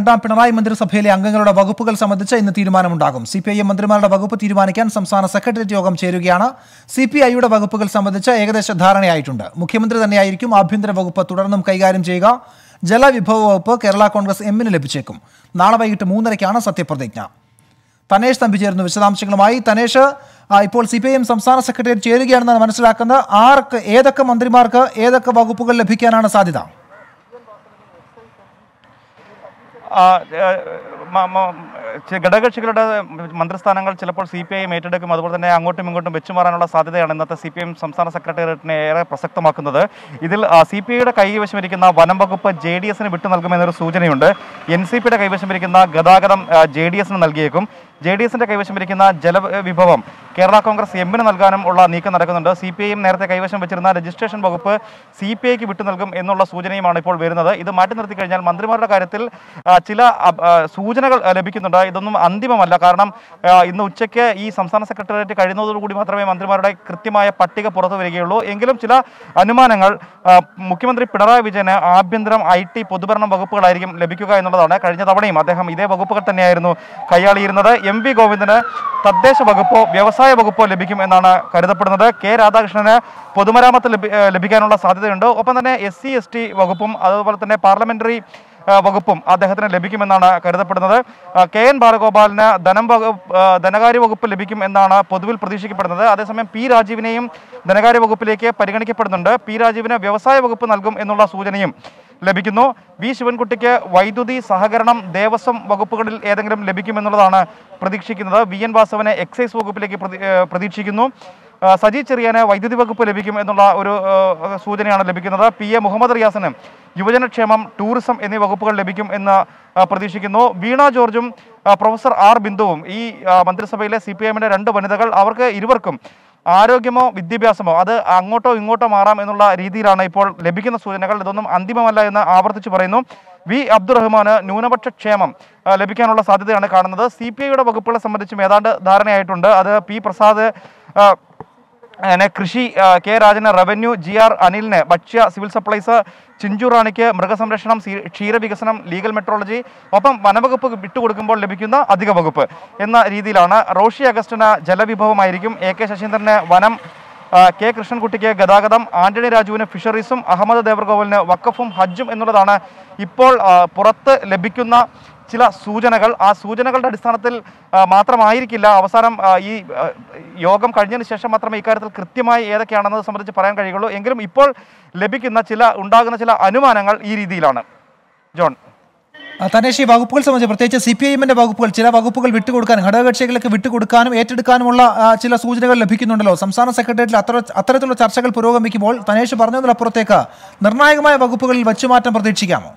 രണ്ടാം പിണറായി മന്ത്രിസഭയിലെ അംഗങ്ങളുടെ വകുപ്പുകൾ സംബന്ധിച്ച് ഇന്ന് തീരുമാനമുണ്ടാകും സി പി ഐ എം മന്ത്രിമാരുടെ വകുപ്പ് തീരുമാനിക്കാൻ സംസ്ഥാന സെക്രട്ടേറിയറ്റ് യോഗം ചേരുകയാണ് സി പി ഐയുടെ വകുപ്പുകൾ സംബന്ധിച്ച് ഏകദേശ ധാരണയായിട്ടുണ്ട് മുഖ്യമന്ത്രി തന്നെയായിരിക്കും ആഭ്യന്തര വകുപ്പ് തുടർന്നും കൈകാര്യം ചെയ്യുക ജലവിഭവ വകുപ്പ് കേരള കോൺഗ്രസ് എമ്മിന് ലഭിച്ചേക്കും നാളെ വൈകിട്ട് മൂന്നരയ്ക്കാണ് സത്യപ്രതിജ്ഞ തനേഷ് തമ്പി ചേർന്നു വിശദാംശങ്ങളുമായി തനേഷ് ആ, ഇപ്പോൾ സി പി ഐ എം സംസ്ഥാന സെക്രട്ടേറിയറ്റ് ചേരുകയാണെന്നാണ് മനസ്സിലാക്കുന്നത് ആർക്ക് ഏതൊക്കെ മന്ത്രിമാർക്ക് ഏതൊക്കെ വകുപ്പുകൾ ലഭിക്കാനാണ് സാധ്യത ആ, ഏ, മ- മ- ചെ- ഘടകകക്ഷികളുടെ മന്ത്രിസ്ഥാനങ്ങൾ ചിലപ്പോൾ സി പി ഐ എം ഏറ്റെടുക്കും അതുപോലെ തന്നെ അങ്ങോട്ടും ഇങ്ങോട്ടും വെച്ചുമാറാനുള്ള സാധ്യതയാണ് ഇന്നത്തെ സി പി എം സംസ്ഥാന സെക്രട്ടേറിയറ്റിനെ ഏറെ പ്രസക്തമാക്കുന്നത് ഇതിൽ സി പി ഐയുടെ കൈവശമിരിക്കുന്ന വനം വകുപ്പ് ജെ ഡി എസിന് വിട്ടു നൽകുമെന്നൊരു സൂചനയുണ്ട് എൻ സി പിയുടെ കൈവശമിരിക്കുന്ന ഗതാഗതം ജെ ഡി എസിന് നൽകിയേക്കും ജെ ഡി എസിന്റെ കൈവശമിരിക്കുന്ന ജലവിഭവം കേരള കോൺഗ്രസ് എമ്മിന് നൽകാനും ഉള്ള നീക്കം നടക്കുന്നുണ്ട് സി പി ഐ എം നേരത്തെ കൈവശം വെച്ചിരുന്ന രജിസ്ട്രേഷൻ വകുപ്പ് സി പി ഐക്ക് വിട്ടു നൽകും എന്നുള്ള സൂചനയുമാണ് ഇപ്പോൾ വരുന്നത് ഇത് മാറ്റി നിർത്തി കഴിഞ്ഞാൽ മന്ത്രിമാരുടെ കാര്യത്തിൽ ആ, ചില അ- ആ, സൂചനകൾ ആ, ലഭിക്കുന്നുണ്ട് ഇതൊന്നും അന്തിമമല്ല കാരണം ആ, ഇന്ന് ഉച്ചയ്ക്ക് ഈ സംസ്ഥാന സെക്രട്ടേറിയറ്റ് കഴിയുന്നതോടുകൂടി മാത്രമേ മന്ത്രിമാരുടെ കൃത്യമായ പട്ടിക പുറത്തു വരികയുള്ളൂ എങ്കിലും ചില അനുമാനങ്ങൾ ആ, മുഖ്യമന്ത്രി പിണറായി വിജയന് ആഭ്യന്തരം ഐ ടി പൊതുഭരണം വകുപ്പുകളായിരിക്കും ലഭിക്കുക എന്നുള്ളതാണ് കഴിഞ്ഞ തവണയും അദ്ദേഹം ഇതേ വകുപ്പുകൾ തന്നെയായിരുന്നു കൈയാളിയിരുന്നത് എം വി ഗോവിന്ദന് തദ്ദേശ വകുപ്പോ വ്യവസായ വകുപ്പോ ലഭിക്കും എന്നാണ് കരുതപ്പെടുന്നത് കെ രാധാകൃഷ്ണന് പൊതുമരാമത്ത് ലഭി- ഏഹ് ലഭിക്കാനുള്ള സാധ്യതയുണ്ട് ഒപ്പം തന്നെ എസ് സി എസ് ടി വകുപ്പും അതുപോലെ തന്നെ പാർലമെന്ററി ആ, വകുപ്പും അദ്ദേഹത്തിന് ലഭിക്കുമെന്നാണ് കരുതപ്പെടുന്നത് ആ, കെ എൻ ബാലഗോപാലിന് ധനം വകുപ്പ് ആ, ധനകാര്യ വകുപ്പ് ലഭിക്കും എന്നാണ് പൊതുവിൽ പ്രതീക്ഷിക്കപ്പെടുന്നത് അതേസമയം പി രാജീവിനെയും ധനകാര്യ വകുപ്പിലേക്ക് പരിഗണിക്കപ്പെടുന്നുണ്ട് പി രാജീവിന് വ്യവസായ വകുപ്പ് നൽകും എന്നുള്ള സൂചനയും ലഭിക്കുന്നു വി ശിവൻകുട്ടിക്ക് വൈദ്യുതി സഹകരണം ദേവസ്വം വകുപ്പുകളിൽ ഏതെങ്കിലും ലഭിക്കുമെന്നുള്ളതാണ് പ്രതീക്ഷിക്കുന്നത് വി എൻ വാസവനെ എക്സൈസ് വകുപ്പിലേക്ക് പ്രതി- ഏഹ് പ്രതീക്ഷിക്കുന്നു ആ, സജി ചെറിയാന് വൈദ്യുതി വകുപ്പ് ലഭിക്കും എന്നുള്ള ഒരു ഏഹ്, സൂചനയാണ് ലഭിക്കുന്നത് പി എ മുഹമ്മദ് റിയാസിന് യുവജനക്ഷേമം ടൂറിസം എന്നീ വകുപ്പുകൾ ലഭിക്കും എന്ന് ആ, പ്രതീക്ഷിക്കുന്നു വീണ ജോർജും ആ, പ്രൊഫസർ ആർ ബിന്ദുവും ഈ ആ, മന്ത്രിസഭയിലെ സി പി എമ്മിന്റെ രണ്ട് വനിതകൾ അവർക്ക് ഇരുവർക്കും ആരോഗ്യമോ വിദ്യാഭ്യാസമോ അത് അങ്ങോട്ടോ ഇങ്ങോട്ടോ മാറാം എന്നുള്ള രീതിയിലാണ് ഇപ്പോൾ ലഭിക്കുന്ന സൂചനകൾ ഇതൊന്നും അന്തിമമല്ല എന്ന് ആവർത്തിച്ച് പറയുന്നു വി അബ്ദുറഹ്മാന് ന്യൂനപക്ഷ ക്ഷേമം ആ, ലഭിക്കാനുള്ള സാധ്യതയാണ് കാണുന്നത് സി പി ഐയുടെ വകുപ്പുകളെ സംബന്ധിച്ചും ഏതാണ്ട് ധാരണയായിട്ടുണ്ട് അത് പി പ്രസാദ് ആ, അങ്ങനെ കൃഷി ആ, കെ രാജന് റവന്യൂ ജി ആർ അനിലിന് ഭക്ഷ്യ സിവിൽ സപ്ലൈസ് ചിഞ്ചു റാണിക്ക് മൃഗസംരക്ഷണം സി- ക്ഷീരവികസനം ലീഗൽ മെട്രോളജി ഒപ്പം വനവകുപ്പ് വിട്ടുകൊടുക്കുമ്പോൾ ലഭിക്കുന്ന അധിക വകുപ്പ് എന്ന രീതിയിലാണ് റോഷി അഗസ്റ്റിന് ജലവിഭവമായിരിക്കും എ കെ ശശീന്ദ്രന് വനം ആ, കെ കൃഷ്ണൻകുട്ടിക്ക് ഗതാഗതം ആന്റണി രാജുവിന് ഫിഷറീസും അഹമ്മദ് ദേവർഗോവലിന് വക്കഫും ഹജ്ജും എന്നുള്ളതാണ് ഇപ്പോൾ ആ, പുറത്ത് ലഭിക്കുന്ന ചില സൂചനകൾ ആ സൂചനകളുടെ അടിസ്ഥാനത്തിൽ ആ, മാത്രമായിരിക്കില്ല അവസാനം ആ, ഈ ആ, യോഗം കഴിഞ്ഞതിന് ശേഷം മാത്രമേ ഇക്കാര്യത്തിൽ കൃത്യമായി ഏതൊക്കെയാണെന്നത് സംബന്ധിച്ച് പറയാൻ കഴിയുള്ളൂ എങ്കിലും ഇപ്പോൾ ലഭിക്കുന്ന ചില ഉണ്ടാകുന്ന ചില അനുമാനങ്ങൾ ഈ രീതിയിലാണ് ജോൺ ആ, തനേഷ് ഈ വകുപ്പുകൾ സംബന്ധിച്ച് പ്രത്യേകിച്ച് സി പി ഐ എമ്മിന്റെ വകുപ്പുകൾ ചില വകുപ്പുകൾ വിട്ടുകൊടുക്കാൻ ഘടകകക്ഷികൾക്ക് വിട്ടുകൊടുക്കാനും ഏറ്റെടുക്കാനുമുള്ള ആ, ചില സൂചനകൾ ലഭിക്കുന്നുണ്ടല്ലോ സംസ്ഥാന സെക്രട്ടേറിയറ്റിൽ അത്ര അത്തരത്തിലുള്ള ചർച്ചകൾ പുരോഗമിക്കുമ്പോൾ തനേഷ് പറഞ്ഞതിനപ്പുറത്തേക്ക് നിർണായകമായ വകുപ്പുകളിൽ വച്ചുമാറ്റം പ്രതീക്ഷിക്കാമോ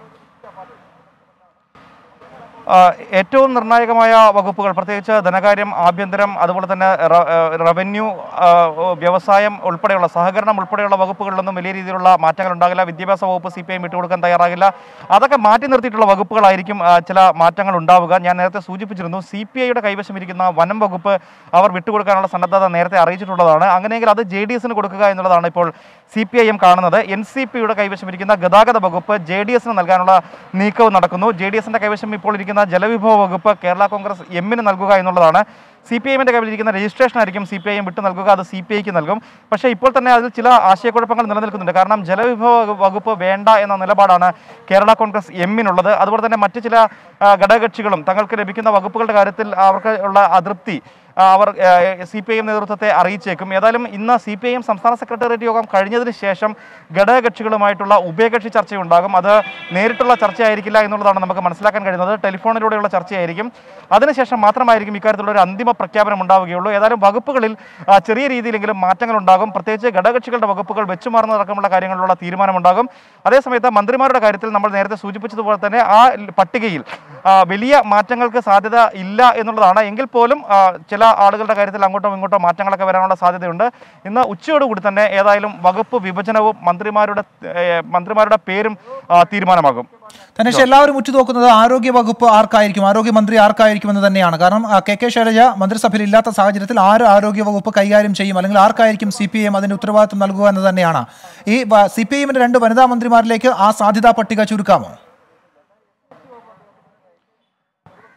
ആ, ഏറ്റവും നിർണായകമായ വകുപ്പുകൾ പ്രത്യേകിച്ച് ധനകാര്യം ആഭ്യന്തരം അതുപോലെ തന്നെ റ- ആ, റവന്യൂ ആ, വ്യവസായം ഉൾപ്പെടെയുള്ള സഹകരണം ഉൾപ്പെടെയുള്ള വകുപ്പുകളിലൊന്നും വലിയ രീതിയിലുള്ള മാറ്റങ്ങൾ ഉണ്ടാകില്ല വിദ്യാഭ്യാസ വകുപ്പ് സി പി ഐ വിട്ടുകൊടുക്കാൻ തയ്യാറാകില്ല അതൊക്കെ മാറ്റി നിർത്തിയിട്ടുള്ള വകുപ്പുകളായിരിക്കും ആ, ചില മാറ്റങ്ങൾ ഉണ്ടാവുക ഞാൻ നേരത്തെ സൂചിപ്പിച്ചിരുന്നു സി പി ഐയുടെ കൈവശം ഇരിക്കുന്ന വനം വകുപ്പ് അവർ വിട്ടുകൊടുക്കാനുള്ള സന്നദ്ധത നേരത്തെ അറിയിച്ചിട്ടുള്ളതാണ് അങ്ങനെയെങ്കിൽ അത് ജെ ഡി എസിന് കൊടുക്കുക എന്നുള്ളതാണ് ഇപ്പോൾ സി പി ഐ എം കാണുന്നത് എൻ സി പിയുടെ കൈവശം ഇരിക്കുന്ന ഗതാഗത വകുപ്പ് ജെ ഡി എസിന് നൽകാനുള്ള നീക്കവും നടക്കുന്നു ജെ ഡി എസിന്റെ കൈവശം ഇപ്പോൾ ഇരിക്കുന്ന ജലവിഭവ വകുപ്പ് കേരള കോൺഗ്രസ് എമ്മിന് നൽകുക എന്നുള്ളതാണ് സി പി ഐഎമ്മിന്റെ കയ്യിലിരിക്കുന്ന രജിസ്ട്രേഷൻ ആയിരിക്കും സി പി ഐ എം വിട്ടു നൽകുക അത് സി പി ഐക്ക് നൽകും പക്ഷേ ഇപ്പോൾ തന്നെ അതിൽ ചില ആശയക്കുഴപ്പങ്ങൾ നിലനിൽക്കുന്നുണ്ട് കാരണം ജലവിഭവ വകുപ്പ് വേണ്ട എന്ന നിലപാടാണ് കേരള കോൺഗ്രസ് എമ്മിനുള്ളത് അതുപോലെ തന്നെ മറ്റ് ചില ആ, ഘടകകക്ഷികളും തങ്ങൾക്ക് ലഭിക്കുന്ന വകുപ്പുകളുടെ കാര്യത്തിൽ അവർക്ക് ഉള്ള അതൃപ്തി ആ, അവർ സി പി ഐ എം നേതൃത്വത്തെ അറിയിച്ചേക്കും ഏതായാലും ഇന്ന് സി പി ഐ എം സംസ്ഥാന സെക്രട്ടേറിയറ്റ് യോഗം കഴിഞ്ഞതിന് ശേഷം ഘടകകക്ഷികളുമായിട്ടുള്ള ഉഭയകക്ഷി ചർച്ചയുണ്ടാകും അത് നേരിട്ടുള്ള ചർച്ചയായിരിക്കില്ല എന്നുള്ളതാണ് നമുക്ക് മനസ്സിലാക്കാൻ കഴിയുന്നത് ടെലിഫോണിലൂടെയുള്ള ചർച്ചയായിരിക്കും അതിനുശേഷം മാത്രമായിരിക്കും ഇക്കാര്യത്തിലുള്ള ഒരു അന്തിമ പ്രഖ്യാപനം ഉണ്ടാവുകയുള്ളൂ ഏതായാലും വകുപ്പുകളിൽ ആ, ചെറിയ രീതിയിലെങ്കിലും മാറ്റങ്ങൾ ഉണ്ടാകും പ്രത്യേകിച്ച് ഘടകകക്ഷികളുടെ വകുപ്പുകൾ വെച്ചുമാറുന്നതടക്കമുള്ള കാര്യങ്ങളിലുള്ള തീരുമാനമുണ്ടാകും അതേസമയത്ത് മന്ത്രിമാരുടെ കാര്യത്തിൽ നമ്മൾ നേരത്തെ സൂചിപ്പിച്ചതുപോലെ തന്നെ ആ പട്ടികയിൽ ആ, വലിയ മാറ്റങ്ങൾക്ക് സാധ്യത ഇല്ല എന്നുള്ളതാണ് എങ്കിൽ പോലും ആ, ചില ആളുകളുടെ കാര്യത്തിൽ അങ്ങോട്ടോ ഇങ്ങോട്ടോ മാറ്റങ്ങളൊക്കെ വരാനുള്ള സാധ്യതയുണ്ട് ഇന്ന് ഉച്ചയോടുകൂടി തന്നെ ഏതായാലും വകുപ്പ് വിഭജനവും മന്ത്രിമാരുടെ ഏ, മന്ത്രിമാരുടെ പേരും ആ, തീരുമാനമാകും തനേഷ് എല്ലാവരും ഉറ്റുനോക്കുന്നത് ആരോഗ്യ വകുപ്പ് ആർക്കായിരിക്കും ആരോഗ്യമന്ത്രി ആർക്കായിരിക്കും എന്ന് തന്നെയാണ് കാരണം ആ, കെ കെ ശൈലജ മന്ത്രിസഭയിൽ ഇല്ലാത്ത സാഹചര്യത്തിൽ ആര് ആരോഗ്യ വകുപ്പ് കൈകാര്യം ചെയ്യും അല്ലെങ്കിൽ ആർക്കായിരിക്കും സി പി എം അതിന്റെ ഉത്തരവാദിത്വം നൽകുക എന്ന് തന്നെയാണ് ഈ സി പി എമ്മിന്റെ രണ്ട് വനിതാ മന്ത്രിമാരിലേക്ക് ആ സാധ്യതാ പട്ടിക ചുരുക്കാമോ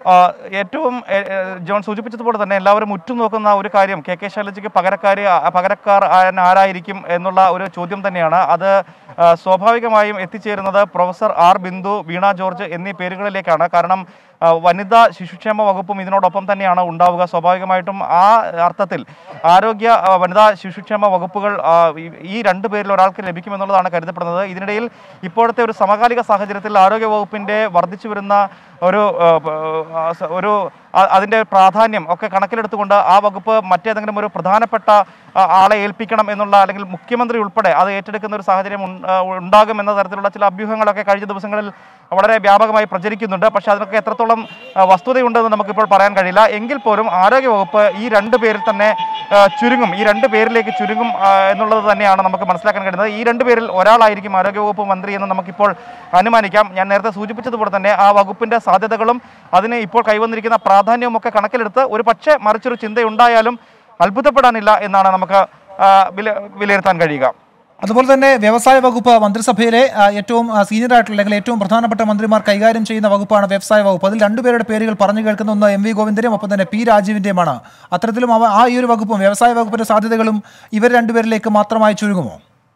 ആ, ഏറ്റവും എ, എ, ജോൺ സൂചിപ്പിച്ചതുപോലെ തന്നെ എല്ലാവരും ഉറ്റുനോക്കുന്ന ഒരു കാര്യം കെ കെ ശൈലജയ്ക്ക് പകരക്കാര് ആ, പകരക്കാർ ആ- ആരായിരിക്കും എന്നുള്ള ഒരു ചോദ്യം തന്നെയാണ് അത് ആ, സ്വാഭാവികമായും എത്തിച്ചേരുന്നത് professor R Bindu Veena George എന്നീ പേരുകളിലേക്കാണ് കാരണം ആ, വനിതാ ശിശുക്ഷേമ വകുപ്പും ഇതിനോടൊപ്പം തന്നെയാണ് ഉണ്ടാവുക സ്വാഭാവികമായിട്ടും ആ അർത്ഥത്തിൽ ആരോഗ്യ ആ, വനിതാ ശിശുക്ഷേമ വകുപ്പുകൾ ആ, ഈ- ഈ രണ്ട് പേരിൽ ഒരാൾക്ക് ലഭിക്കുമെന്നുള്ളതാണ് കരുതപ്പെടുന്നത് ഇതിനിടയിൽ ഇപ്പോഴത്തെ ഒരു സമകാലിക സാഹചര്യത്തിൽ ആരോഗ്യ വകുപ്പിന്റെ വർദ്ധിച്ചു വരുന്ന ഒരു ആ, ആ, സ- ഒരു ആ- അതിന്റെ പ്രാധാന്യം ഒക്കെ കണക്കിലെടുത്തുകൊണ്ട് ആ വകുപ്പ് മറ്റേതെങ്കിലും ഒരു പ്രധാനപ്പെട്ട ആ, ആളെ ഏൽപ്പിക്കണം എന്നുള്ള അല്ലെങ്കിൽ മുഖ്യമന്ത്രി ഉൾപ്പെടെ അത് ഏറ്റെടുക്കുന്ന ഒരു സാഹചര്യം ഉൺ- ആ, ഉണ്ടാകും എന്ന തരത്തിലുള്ള ചില അഭ്യൂഹങ്ങളൊക്കെ കഴിഞ്ഞ ദിവസങ്ങളിൽ വളരെ വ്യാപകമായി പ്രചരിക്കുന്നുണ്ട് പക്ഷേ അതിനൊക്കെ എത്രത്തോളം ആ, വസ്തുതയുണ്ടെന്ന് നമുക്കിപ്പോൾ പറയാൻ കഴിയില്ല എങ്കിൽ പോലും ആരോഗ്യവകുപ്പ് ഈ രണ്ട് പേരിൽ തന്നെ ആ, ചുരുങ്ങും ഈ രണ്ട് പേരിലേക്ക് ചുരുങ്ങും ആ, എന്നുള്ളത് തന്നെയാണ് നമുക്ക് മനസ്സിലാക്കാൻ കഴിയുന്നത് ഈ രണ്ട് പേരിൽ ഒരാളായിരിക്കും ആരോഗ്യവകുപ്പ് മന്ത്രി എന്ന് നമുക്കിപ്പോൾ അനുമാനിക്കാം ഞാൻ നേരത്തെ സൂചിപ്പിച്ചതുപോലെ തന്നെ ആ വകുപ്പിന്റെ സാധ്യതകളും അതിന് ഇപ്പോൾ കൈവന്നിരിക്കുന്ന പ്രാധാന്യവും ഒക്കെ കണക്കിലെടുത്ത് ഒരു പക്ഷേ മറിച്ചൊരു ചിന്തയുണ്ടായാലും അത്ഭുതപ്പെടാനില്ല എന്നാണ് നമുക്ക് ആ, വില- വിലയിരുത്താൻ കഴിയുക അതുപോലെ തന്നെ വ്യവസായ വകുപ്പ് മന്ത്രിസഭയിലെ ആ, ഏറ്റവും ആ, സീനിയർ ആയിട്ടുള്ള അല്ലെങ്കിൽ ഏറ്റവും പ്രധാനപ്പെട്ട മന്ത്രിമാർ കൈകാര്യം ചെയ്യുന്ന വകുപ്പാണ് വ്യവസായ വകുപ്പ് അതിൽ രണ്ടുപേരുടെ പേരുകൾ പറഞ്ഞു കേൾക്കുന്ന ഒന്ന് എം വി ഗോവിന്ദനും ഒപ്പം തന്നെ പി രാജീവിന്റെയുമാണ് അത്തരത്തിലും അവ ആ ഈ ഒരു വകുപ്പും വ്യവസായ വകുപ്പിന്റെ സാധ്യതകളും ഇവർ രണ്ടുപേരിലേക്ക് മാത്രമായി ചുരുങ്ങുമോ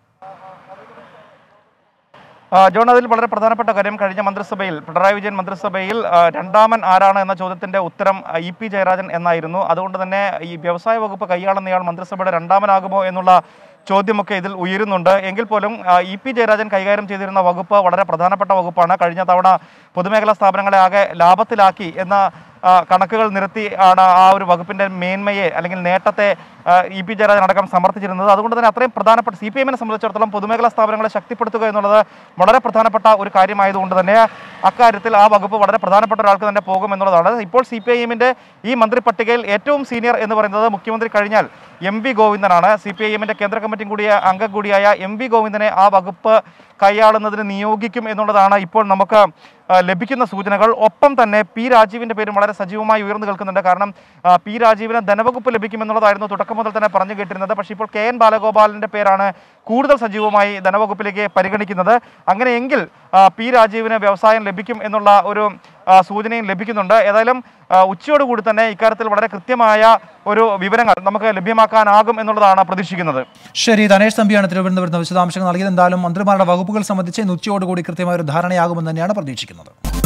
ആ, ജോൺ അതിൽ വളരെ പ്രധാനപ്പെട്ട കാര്യം കഴിഞ്ഞ മന്ത്രിസഭയിൽ പിണറായി വിജയൻ മന്ത്രിസഭയിൽ ആ, രണ്ടാമൻ ആരാണ് എന്ന ചോദ്യത്തിന്റെ ഉത്തരം ആ, ഇ പി ജയരാജൻ എന്നായിരുന്നു അതുകൊണ്ട് തന്നെ ഈ വ്യവസായ വകുപ്പ് കൈയാളുന്നയാൾ മന്ത്രിസഭയുടെ രണ്ടാമനാകുമോ എന്നുള്ള ചോദ്യമൊക്കെ ഇതിൽ ഉയരുന്നുണ്ട് എങ്കിൽ പോലും ആ, ഇ പി ജയരാജൻ കൈകാര്യം ചെയ്തിരുന്ന വകുപ്പ് വളരെ പ്രധാനപ്പെട്ട വകുപ്പാണ് കഴിഞ്ഞ തവണ പൊതുമേഖലാ സ്ഥാപനങ്ങളെ ആകെ ലാഭത്തിലാക്കി എന്ന ആ, കണക്കുകൾ നിരത്തി ആണ് ആ ഒരു വകുപ്പിന്റെ മേന്മയെ അല്ലെങ്കിൽ നേട്ടത്തെ ആ, ഇ പി ജയരാജൻ അടക്കം സമർത്ഥിച്ചിരുന്നത് അതുകൊണ്ട് തന്നെ അത്രയും പ്രധാനപ്പെട്ട സി പി എമ്മിനെ സംബന്ധിച്ചിടത്തോളം പൊതുമേഖലാ സ്ഥാപനങ്ങളെ ശക്തിപ്പെടുത്തുക എന്നുള്ളത് വളരെ പ്രധാനപ്പെട്ട ഒരു കാര്യമായതുകൊണ്ട് തന്നെ അക്കാര്യത്തിൽ ആ വകുപ്പ് വളരെ പ്രധാനപ്പെട്ട ഒരാൾക്ക് തന്നെ പോകും എന്നുള്ളതാണ് ഇപ്പോൾ സി പി ഐ എമ്മിന്റെ ഈ മന്ത്രി പട്ടികയിൽ ഏറ്റവും സീനിയർ എന്ന് പറയുന്നത് മുഖ്യമന്ത്രി കഴിഞ്ഞാൽ എം വി ഗോവിന്ദനാണ് സി പി ഐ എമ്മിന്റെ കേന്ദ്ര കമ്മിറ്റി കൂടിയ അംഗം കൂടിയായ എം വി ഗോവിന്ദനെ ആ വകുപ്പ് കൈയാളുന്നതിന് നിയോഗിക്കും എന്നുള്ളതാണ് ഇപ്പോൾ നമുക്ക് ആ, ലഭിക്കുന്ന സൂചനകൾ ഒപ്പം തന്നെ പി രാജീവിന്റെ പേരും വളരെ സജീവമായി ഉയർന്നു കേൾക്കുന്നുണ്ട് കാരണം ആ, പി രാജീവിന് ധനവകുപ്പ് ലഭിക്കുമെന്നുള്ളതായിരുന്നു തുടക്കം മുതൽ തന്നെ പറഞ്ഞു കേട്ടിരുന്നത് പക്ഷേ ഇപ്പോൾ കെ എൻ ബാലഗോപാലിന്റെ പേരാണ് കൂടുതൽ സജീവമായി ധനവകുപ്പിലേക്ക് പരിഗണിക്കുന്നത് അങ്ങനെയെങ്കിൽ ആ, പി രാജീവിന് വ്യവസായം ലഭിക്കും എന്നുള്ള ഒരു ആ, സൂചനയും ലഭിക്കുന്നുണ്ട് ഏതായാലും ആ, ഉച്ചയോടുകൂടി തന്നെ ഇക്കാര്യത്തിൽ വളരെ കൃത്യമായ ഒരു വിവരങ്ങൾ നമുക്ക് ലഭ്യമാക്കാനാകും എന്നുള്ളതാണ് പ്രതീക്ഷിക്കുന്നത് ശരി ധനേഷ് തമ്പിയാണ് തിരുവനന്തപുരത്ത് വിശദാംശങ്ങൾ നൽകിയത് എന്തായാലും മന്ത്രിമാരുടെ വകുപ്പുകൾ സംബന്ധിച്ച് ഇന്ന് ഉച്ചയോടുകൂടി കൃത്യമായ ഒരു ധാരണയാകുമെന്ന് തന്നെയാണ് പ്രതീക്ഷിക്കുന്നത്